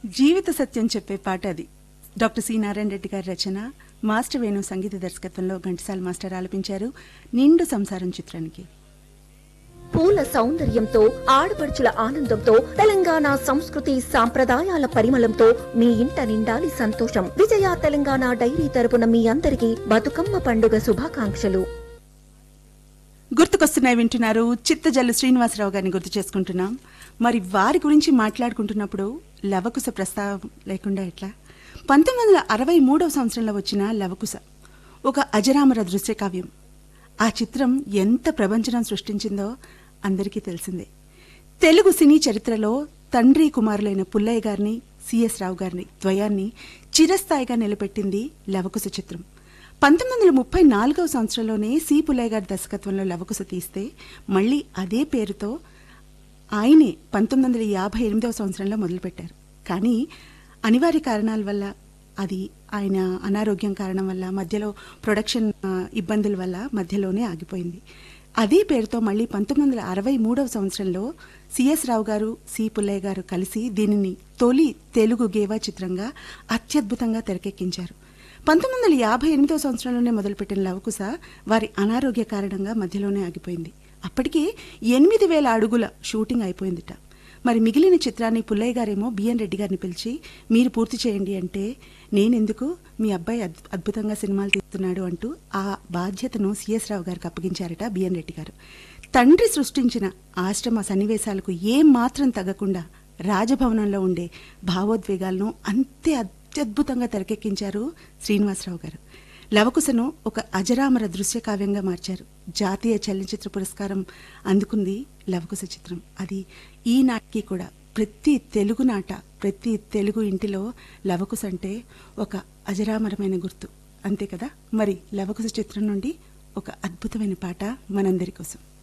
జీవిత సత్యం చెప్పే పాట అది డాక్టర్ సి నారాయణ రెడ్డి గారి రచన మాస్టర్ వేణు సంగీత దర్శకత్వంలో ఘంటసాల మాస్టర్ ఆలపించారు నిండు సంసారం చిత్రానికి పూల సౌందర్యంతో ఆడపడుచుల ఆనందంతో తెలంగాణ సంస్కృతి సాంప్రదాయాల పరిమళంతో మీ ఇంట నిండాలి సంతోషం విజయ తెలంగాణ డైరీ తరపున మీ అందరికీ బతుకమ్మ పండుగ శుభాకాంక్షలు గుర్తుకొస్తున్నాయి వింటున్నారు చిత్తజల్లు శ్రీనివాసరావు గారిని గుర్తు చేసుకుంటున్నాం మరి వారి గురించి మాట్లాడుకుంటున్నప్పుడు లవకుశ ప్రస్తావం లేకుండా ఎట్లా పంతొమ్మిది వందల అరవై మూడవ సంవత్సరంలో వచ్చిన లవకుశ ఒక అజరామర దృశ్య కావ్యం ఆ చిత్రం ఎంత ప్రపంచనం సృష్టించిందో అందరికీ తెలిసిందే తెలుగు సినీ చరిత్రలో తండ్రి కుమారులైన పుల్లయ్య గారిని సిఎస్ రావు గారిని ద్వయాన్ని చిరస్థాయిగా నిలబెట్టింది లవకుశ చిత్రం పంతొమ్మిది వందల ముప్పై నాలుగవ సంవత్సరంలోనే సి పుల్లయ్య గారి దర్శకత్వంలో లవకుశ తీస్తే మళ్ళీ అదే పేరుతో ఆయనే పంతొమ్మిది వందల యాభై ఎనిమిదవ సంవత్సరంలో మొదలుపెట్టారు కానీ అనివార్య కారణాల వల్ల అది ఆయన అనారోగ్యం కారణం వల్ల మధ్యలో ప్రొడక్షన్ ఆ, ఇబ్బందుల వల్ల మధ్యలోనే ఆగిపోయింది అదే పేరుతో మళ్ళీ పంతొమ్మిది వందల అరవై మూడవ సంవత్సరంలో సిఎస్ రావు గారు సి పుల్లయ్య గారు కలిసి దీనిని తొలి తెలుగు గేవా చిత్రంగా అత్యద్భుతంగా తెరకెక్కించారు పంతొమ్మిది వందల యాభై ఎనిమిదవ సంవత్సరంలోనే మొదలుపెట్టిన లవకుశ వారి అనారోగ్య కారణంగా మధ్యలోనే ఆగిపోయింది అప్పటికే ఎనిమిది వేల అడుగుల షూటింగ్ అయిపోయిందిట మరి మిగిలిన చిత్రాన్ని పుల్లయ్య గారేమో బిఎన్ రెడ్డి గారిని పిలిచి మీరు పూర్తి చేయండి అంటే నేనెందుకు మీ అబ్బాయి అద్- అద్భుతంగా సినిమాలు తీస్తున్నాడు అంటూ ఆ బాధ్యతను సిఎస్ రావు గారికి అప్పగించారట బిఎన్ రెడ్డి గారు తండ్రి సృష్టించిన ఆశ్రమ సన్నివేశాలకు ఏం మాత్రం తగ్గకుండా రాజభవనంలో ఉండే భావోద్వేగాలను అంతే అత్యద్భుతంగా తెరకెక్కించారు శ్రీనివాసరావు గారు లవకుశను ఒక అజరామర దృశ్య కావ్యంగా మార్చారు జాతీయ చలనచిత్ర పురస్కారం అందుకుంది లవకుశ చిత్రం అది ఈనాటికి కూడా ప్రతి తెలుగు నాట ప్రతి తెలుగు ఇంటిలో లవకుశ అంటే ఒక అజరామరమైన గుర్తు అంతే కదా మరి లవకుశ చిత్రం నుండి ఒక అద్భుతమైన పాట మనందరి కోసం